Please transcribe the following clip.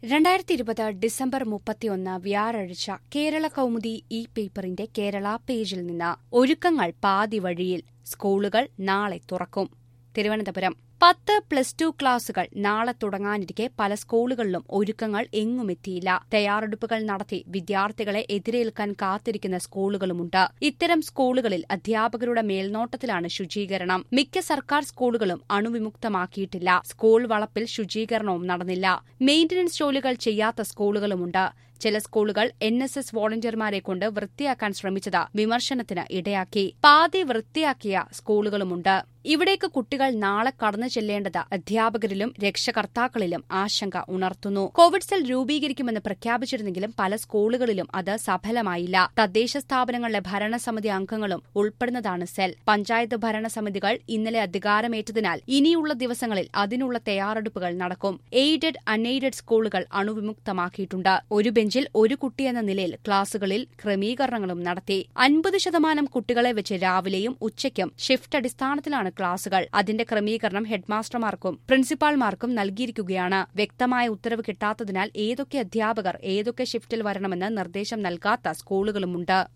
രണ്ടായിരത്തി ഇരുപത് ഡിസംബർ മുപ്പത്തിയൊന്ന് വ്യാഴാഴ്ച കേരള കൗമുദി ഇ പേപ്പറിന്റെ കേരള പേജിൽ നിന്ന് ഒരുക്കങ്ങൾ പാതി വഴിയിൽ സ്കൂളുകൾ നാളെ തുറക്കും തിരുവനന്തപുരം പത്ത് പ്ലസ് ടു ക്ലാസുകൾ നാളെ തുടങ്ങാനിരിക്കെ പല സ്കൂളുകളിലും ഒരുക്കങ്ങൾ എങ്ങുമെത്തിയില്ല തയ്യാറെടുപ്പുകൾ നടത്തി വിദ്യാർത്ഥികളെ എതിരേൽക്കാൻ കാത്തിരിക്കുന്ന സ്കൂളുകളുമുണ്ട് ഇത്തരം സ്കൂളുകളിൽ അധ്യാപകരുടെ മേൽനോട്ടത്തിലാണ് ശുചീകരണം മിക്ക സർക്കാർ സ്കൂളുകളും അണുവിമുക്തമാക്കിയിട്ടില്ല സ്കൂൾ വളപ്പിൽ ശുചീകരണവും നടന്നില്ല മെയിന്റനൻസ് ജോലികൾ ചെയ്യാത്ത സ്കൂളുകളുമുണ്ട് ചില സ്കൂളുകൾ എൻ എസ് എസ് വോളണ്ടിയർമാരെ കൊണ്ട് വൃത്തിയാക്കാൻ ശ്രമിച്ചത് വിമർശനത്തിന് ഇടയാക്കി പാതി വൃത്തിയാക്കിയ സ്കൂളുകളുമുണ്ട് ഇവിടേക്ക് കുട്ടികൾ നാളെ കടന്നു ചെല്ലേണ്ടത് അധ്യാപകരിലും രക്ഷകർത്താക്കളിലും ആശങ്ക ഉണർത്തുന്നു കോവിഡ് സെൽ രൂപീകരിക്കുമെന്ന് പ്രഖ്യാപിച്ചിരുന്നെങ്കിലും പല സ്കൂളുകളിലും അത് സഫലമായില്ല തദ്ദേശ സ്ഥാപനങ്ങളിലെ ഭരണസമിതി അംഗങ്ങളും ഉൾപ്പെടുന്നതാണ് സെൽ പഞ്ചായത്ത് ഭരണസമിതികൾ ഇന്നലെ അധികാരമേറ്റതിനാൽ ഇനിയുള്ള ദിവസങ്ങളിൽ അതിനുള്ള തയ്യാറെടുപ്പുകൾ നടക്കും എയ്ഡഡ് അൺഎയ്ഡഡ് സ്കൂളുകൾ അണുവിമുക്തമാക്കിയിട്ടുണ്ട് ഒരു ബെഞ്ചിൽ ഒരു കുട്ടിയെന്ന നിലയിൽ ക്ലാസുകളിൽ ക്രമീകരണങ്ങളും നടത്തി അൻപത് ശതമാനം കുട്ടികളെ വെച്ച് രാവിലെയും ഉച്ചയ്ക്കും ഷിഫ്റ്റ് അടിസ്ഥാനത്തിലാണ് ക്ലാസുകൾ അതിന്റെ ക്രമീകരണം ഹെഡ്മാസ്റ്റർമാർക്കും പ്രിൻസിപ്പാൾമാർക്കും നൽകിയിരിക്കുകയാണ് വ്യക്തമായ ഉത്തരവ് കിട്ടാത്തതിനാൽ ഏതൊക്കെ അധ്യാപകർ ഏതൊക്കെ ഷിഫ്റ്റിൽ വരണമെന്ന് നിർദ്ദേശം നൽകാത്ത സ്കൂളുകളുമുണ്ട്